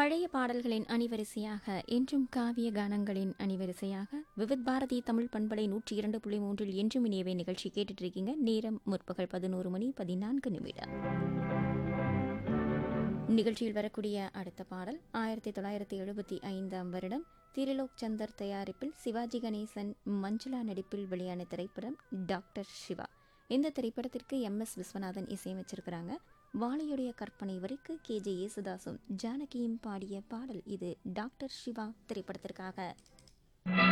பழைய பாடல்களின் அணிவரிசையாக என்றும் காவிய கானங்களின் அணிவரிசையாக விவித் பாரதி தமிழ் பண்பலை நூற்றி இரண்டு புள்ளி மூன்றில் என்றும் இனியவே நிகழ்ச்சி கேட்டுட்டு இருக்கீங்க நேரம் முற்பகல் பதினோரு மணி பதினான்கு நிமிடம் நிகழ்ச்சியில் வரக்கூடிய அடுத்த பாடல் ஆயிரத்தி தொள்ளாயிரத்தி எழுபத்தி ஐந்தாம் வருடம் திரிலோக் சந்தர் தயாரிப்பில் சிவாஜி கணேசன் மஞ்சுளா நடிப்பில் வெளியான திரைப்படம் டாக்டர் சிவா இந்த திரைப்படத்திற்கு எம் எஸ் விஸ்வநாதன் இசையமைச்சிருக்கிறாங்க வாலியுடைய கற்பனை வரைக்கு கே ஜே யேசுதாசும் ஜானகியும் பாடிய பாடல் இது டாக்டர் சிவா திரைப்படத்திற்காக